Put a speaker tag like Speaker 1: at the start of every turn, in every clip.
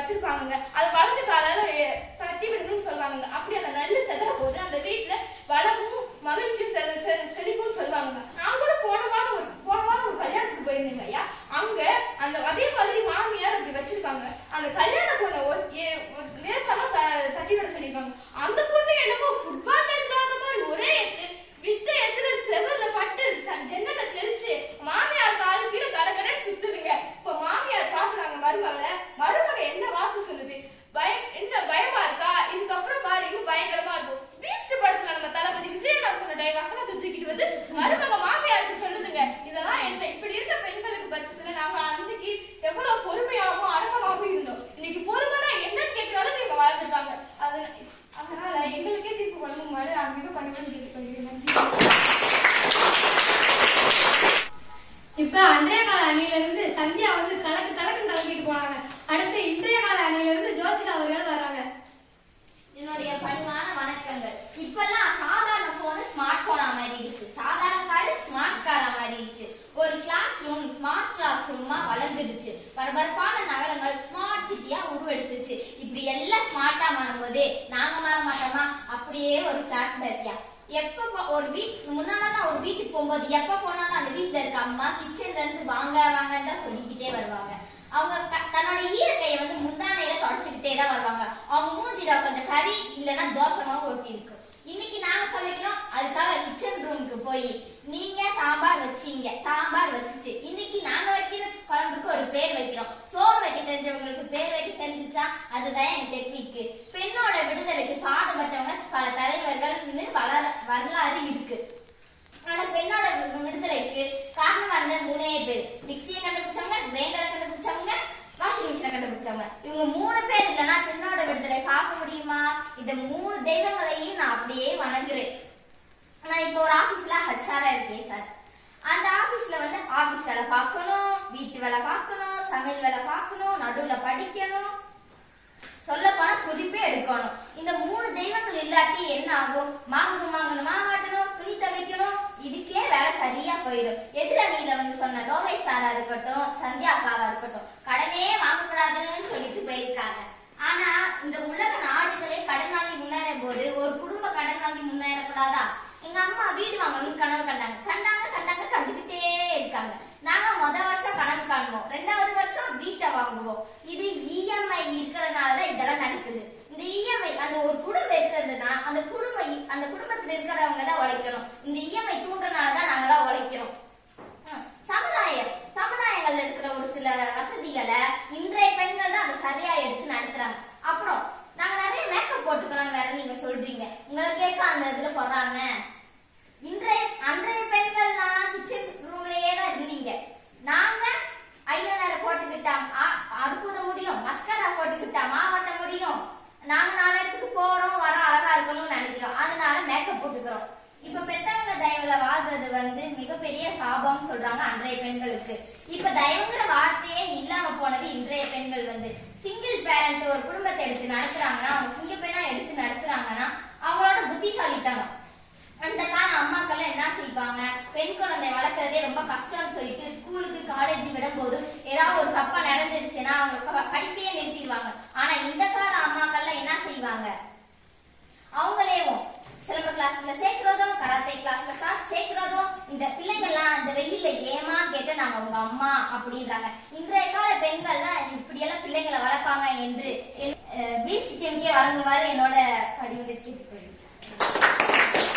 Speaker 1: வச்சிருப்பாங்க அது வளர்ந்து காலையில எ- தட்டி விடணும்னு சொல்லுவாங்க அப்படி அந்த நெல்லு செதற போது அந்த வீட்டுல வளமும் மகிழ்ச்சியும் செ- செ- செழிப்பும் சொல்லுவாங்க நான் கூட போன வாரம் ஒரு போன வாரம் ஒரு கல்யாணத்துக்கு போயிருந்தேங்க ஐயா அங்க அந்த அதே மாதிரி மாமியார் அப்படி வச்சிருக்காங்க அந்த கல்யாண பொண்ணு ஒரு ஏ- ஒரு லேசாம த- தட்டி விட சொல்லிருக்காங்க அந்த பொண்ணு என்னமோ ஃபுட்பால் மேட்ச் விளையாடுற மாதிரி ஒரே எத்து வித்த எத்துல செவர்ல பட்டு ச- ஜன்னலை தெரிச்சு மாமியார் காலு கீழே கடகடன்னு சுத்துதுங்க இப்ப மாமியார் பாக்குறாங்க மருமகளை மருமக என்ன வாக்கு சொல்லுது பய என்ன பயமா இருக்கா இதுக்கப்புறம் பாரு இன்னும் பயங்கரமா இருக்கும் பீஸ்ட் படத்துல நம்ம தளபதி விஜய் நான் சொன்ன டை வசனத்தை தூக்கிட்டு வந்து மருமக மாமியாருக்கு சொல்லுதுங்க இதெல்லாம் என்ன இப்படி இருக்க பெண்களுக்கு பட்சத்துல நாங்க அன்னைக்கு எவ்வளவு பொறுமையாகவும் அடக்கமாகவும் இருந்தோம் இன்னைக்கு பொறுமைனா என்னன்னு கேட்கிற அளவுக்கு இவங்க வாழ்ந்துருக்காங்க அது அதனால எங்களுக்கே தீர்ப்பு வழங்குமாறு அன்பிக பணிவுடன் கேட்டுக்கொள்கிறேன் நன்றி
Speaker 2: இப்ப அன்றைய கால அணியில இருந்து சந்தியா வந்து கலக்கு கலக்கு கலக்கிட்டு போனாங்க அடுத்து இன்றைய கால அணியில இருந்து ஜோசிகா அவர்கள் வராங்க
Speaker 3: என்னுடைய பணிவான வணக்கங்கள் இப்பெல்லாம் சாதாரண போன் ஸ்மார்ட் போனா மாறிடுச்சு சாதாரண காரு ஸ்மார்ட் காரா மாறிடுச்சு ஒரு கிளாஸ் ரூம் ஸ்மார்ட் கிளாஸ் ரூமா வளர்ந்துடுச்சு பரபரப்பான நகரங்கள் ஸ்மார்ட் சிட்டியா உருவெடுத்துச்சு இப்படி எல்லாம் ஸ்மார்ட்டா மாறும்போது நாங்க மாற மாட்டோமா அப்படியே ஒரு கிளாஸ் பேக்கியா எப்ப போ- ஒரு வீட் முன்னாடிலாம் ஒரு வீட்டுக்கு போகும்போது எப்ப போனாலும் அந்த வீட்ல இருக்க அம்மா கிச்சன்ல இருந்து வாங்க வாங்கன்னு தான் சொல்லிக்கிட்டே வருவாங்க அவங்க க- தன்னோட ஈரக்கையை வந்து முந்தானையில தொடச்சுக்கிட்டே தான் வருவாங்க அவங்க மூஞ்சில கொஞ்சம் கறி இல்லைன்னா தோசமாவும் ஒட்டி இருக்கும் இன்னைக்கு நாங்க சமைக்கிறோம் அதுக்காக கிச்சன் ரூமுக்கு போய் நீங்க சாம்பார் வச்சீங்க சாம்பார் வச்சுச்சு இன்னைக்கு நாங்க வைக்கிற குழம்புக்கு ஒரு பேர் வைக்கிறோம் சோறு வைக்க தெரிஞ்சவங்களுக்கு பேர் வைக்க தெரிஞ்சுச்சா அதுதான் எங்க டெக்னிக் பெண்ணோட விடுதலைக்கு பாடுபட்டவங்க பல தலைவர்கள் வளர வரலாறு இருக்கு ஆனா பெண்ணோட வி- விடுதலைக்கு காரணமா இருந்த மூணே பேர் மிக்சியை கண்டுபிடிச்சவங்க கிரைண்டரை கண்டுபிடிச்சவங்க வாஷிங் மிஷினை கண்டுபிடிச்சவங்க இவங்க மூணு பேர் இல்லைன்னா பெண்ணோட விடுதலை பார்க்க முடியுமா இந்த மூணு தெய்வங்களையும் நான் அப்படியே வணங்குறேன் நான் இப்போ ஒரு ஆபீஸ்ல ஹச்ஆரா இருக்கேன் சார் அந்த ஆபீஸ்ல வந்து ஆபீஸ் வேலை பார்க்கணும் வீட்டு வேலை பார்க்கணும் சமையல் வேலை பார்க்கணும் நடுவுல படிக்கணும் சொல்ல போனா குறிப்பே எடுக்கணும் இந்த மூணு தெய்வங்கள் இல்லாட்டி என்ன ஆகும் மாங்கு மாங்கன்னு மாவாட்டணும் துணி துவைக்கணும் இதுக்கே வேலை சரியா போயிடும் எதிரணியில வந்து சொன்ன லோகை சாரா இருக்கட்டும் சந்தியா அக்காவா இருக்கட்டும் கடனே வாங்கக்கூடாதுன்னு சொல்லிட்டு போயிருக்காங்க ஆனா இந்த உலக நாடுகளே கடன் வாங்கி முன்னேறும் போது ஒரு குடும்ப கடன் வாங்கி முன்னேறக்கூடாதா எங்க அம்மா வீடு வாங்கணும்னு கனவு கண்டாங்க கண்டாங்க கண்டாங்க கண்டுகிட்டே இருக்காங்க நாங்க முத வருஷம் கனவு காணுவோம் ரெண்டாவது வருஷம் வீட்டை வாங்குவோம் இது இஎம்ஐ இருக்கிறனாலதான் இதெல்லாம் நடக்குது இந்த இஎம்ஐ அந்த ஒரு குடும்பம் இருக்கிறதுனா அந்த குடும்பம் இ- அந்த குடும்பத்துல இருக்கிறவங்க தான் உழைக்கணும் இந்த இஎம்ஐ தூண்டுறனாலதான் நாங்கெல்லாம் உழைக்கிறோம் ஹம், சமுதாயம் சமுதாயங்கள்ல இருக்கிற ஒரு சில வசதிகளை இன்றைய பெண்கள் தான் அதை சரியா எடுத்து நடத்துறாங்க அப்புறம் நாங்க நிறைய மேக்கப் போட்டுக்கிறோம் வேற நீங்க சொல்றீங்க உங்களை கேட்க அந்த இதுல போடுறாங்க இன்றைய அன்றைய பெண்கள்லாம் கிச்சன் ரூம்லயே தான் இருந்தீங்க நாங்க ஐலைனர் போட்டுக்கிட்டா ஆ- அற்புத முடியும் மஸ்கரா போட்டுக்கிட்டா மாவட்ட முடியும் நாங்க நாலு இடத்துக்கு போறோம் வரோம் அழகா இருக்கணும்னு நினைக்கிறோம் அதனால மேக்கப் போட்டுக்கிறோம் இப்ப பெத்தவங்க தயவுல வாழ்றது வந்து மிகப்பெரிய சாபம் சொல்றாங்க அன்றைய பெண்களுக்கு இப்ப தயவுங்கிற வார்த்தையே இல்லாம போனது இன்றைய பெண்கள் வந்து சிங்கிள் பேரண்ட் ஒரு குடும்பத்தை எடுத்து நடத்துறாங்கன்னா அவங்க சிங்கிள் பெண்ணா எடுத்து நடத்துறாங்கன்னா அவங்களோட புத்திசாலித்தனம் அந்த கால அம்மாக்கள் என்ன செய்வாங்க பெண் குழந்தை வளர்க்கறதே ரொம்ப கஷ்டம்னு சொல்லிட்டு ஸ்கூலுக்கு காலேஜ் விடும்போது ஏதாவது ஒரு தப்பா நடந்துருச்சுன்னா அவங்க ப- படிப்பையே நிறுத்திடுவாங்க ஆனா இந்த கால அம்மாக்கள்லாம் என்ன செய்வாங்க அவங்களேவும் சிலம்ப கிளாஸ்ல சேர்க்கிறதும் கராத்தே கிளாஸ்ல சேர்க்கிறதும் இந்த பிள்ளைங்கள்லாம் இந்த வெயில்ல ஏமா கேட்ட நாங்க உங்க அம்மா அப்படின்றாங்க இன்றைய கால பெண்கள்லாம் இப்படியெல்லாம் பிள்ளைங்களை வளர்ப்பாங்க என்று பிசிடிஎம்கே வழங்குமாறு என்னோட பதிவுகளை கேட்டுக்கொள்கிறேன்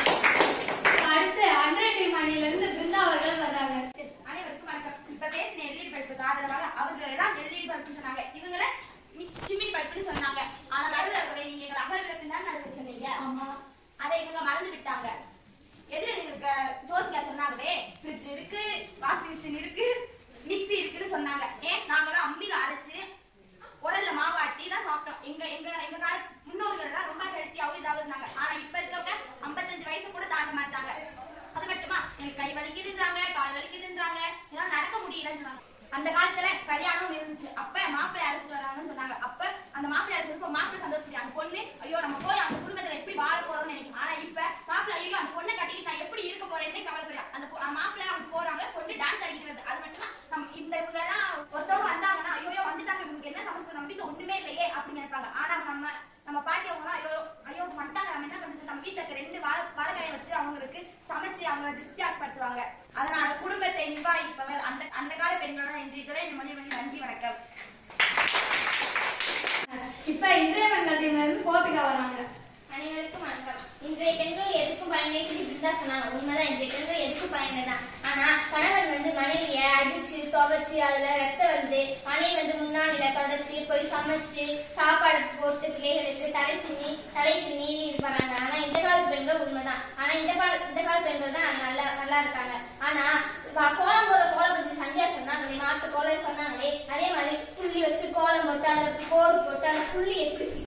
Speaker 2: அடுத்து அன்றைய டீம் அணியில இருந்து பிருந்தா அவர்கள் வர்றாங்க
Speaker 1: அனைவருக்கும் வணக்கம் இப்ப பேசின எல்இடி பல்புக்கு ஆதரவாக அவங்க எல்லாம் எல்இடி பல்பு சொன்னாங்க இவங்கள சிமிடி பல்புன்னு சொன்னாங்க ஆனா நடுவில் இருக்கிற நீங்க எங்களை அகல் தான் நடுவில் சொன்னீங்க
Speaker 2: ஆமா
Speaker 1: அதை இவங்க மறந்து விட்டாங்க எதிரணி இருக்க ஜோசியா சொன்னாங்களே ஃப்ரிட்ஜ் இருக்கு வாஷிங் மிஷின் இருக்கு மிக்ஸி இருக்குன்னு சொன்னாங்க ஏன் நாங்களாம் அம்மியில அரைச்சு உரல்ல மாவாட்டி தான் சாப்பிட்டோம் எங்க எங்க எங்க கால முன்னோர்கள் எல்லாம் ரொம்ப ஹெல்த்தியாவும் இதாவும் இருந்தாங்க ஆனா இப்ப இருக்கவங்க 55 வயசு கூட தாண்ட மாட்டாங்க அது மட்டுமா எனக்கு கை வலிக்குதுன்றாங்க கால் வலிக்குதுன்றாங்க இதெல்லாம் நடக்க முடியலன்னு சொன்னாங்க அந்த காலத்துல கல்யாணம் இருந்துச்சு அப்ப மாப்பிள்ளை அழைச்சிட்டு வராங்கன்னு சொன்னாங்க அப்ப அந்த மாப்பிள்ளை அழைச்சிட்டு இப்ப மாப்பிள்ளை சந்தோஷம் அந்த பொண்ணு ஐயோ நம்ம போய் அந்த குடும்பத்துல எப்படி வாழ போறோம்னு நினைக்கும் ஆனா இப்ப மாப்பிள்ளை ஐயோ அந்த பொண்ணை கட்டிட்டு நான் எப்படி இருக்க போறேன்னு கவலைப்படுறேன் அந்த பொ- அந்த மாப்பிள்ளை அவங்க போறாங்க பொண்ணு டான்ஸ் ஆடிக்கிட்டு வருது அது மட்டுமா நம்ம இந்த இவங்க எல்லாம் ஒருத்தவங்க வந்தாங்கன்னா ஐயோ வந்துட்டாங்க இவங்களுக்கு என்ன சமைச்சு நம்ம
Speaker 4: வீட்டுல ஒண்ணுமே இல்லையே அப்படின்னு நினைப்பாங்க ஆனா நம்ம நம்ம பாட்டி அவங்க ஐயோ ஐயோ வந்துட்டாங்க நம்ம என்ன பண்றது நம்ம வீட்டுல இருக்க ரெண்டு வாழை வாழைக்காயை வச்சு அவங்களுக்கு சமைச்சு அவங்களை திருப்தியாகப்படுத்துவாங்க அதனால குடும்பத்தை நிர்வாகிப்பவர் அந்த அந்த கால பெண்களோட இன்றைய துறை மொழி மொழி நன்றி வணக்கம்
Speaker 2: இப்ப இன்றைய பெண்கள் டீம்ல இருந்து கோபிகா வர்றாங்க
Speaker 3: அனைவருக்கும் வணக்கம் இன்றைய பெண்கள் எதுக்கும் பயனேன்னு இப்படிதான் சொன்னாங்க உண்மைதான் இன்றைய பெண்கள் எதுக்கும் பயனதான் ஆனா கணவன் வந்து மனைவிய அடிச்சு துவைச்சு அதுல ரத்தம் வந்து மனைவி வந்து முன்னாடியில தொடச்சு போய் சமைச்சு சாப்பாடு போட்டு பிள்ளைகளுக்கு தலை சின்னி தலை பின்னி இது பண்ணாங்க ஆனா இந்த கால பெண்கள் உண்மைதான் ஆனா இந்த கால இந்த கால பெண்கள் தான் நல்லா நல்லா இருக்காங்க ஆனா வ- கோலம் போற கோலம் பத்தி சந்தியா சொன்னாங்களே மாட்டு கோலம் சொன்னாங்களே அதே மாதிரி புள்ளி வச்சு கோலம் போட்டு அதுல கோடு போட்டு அந்த புள்ளி எப்படி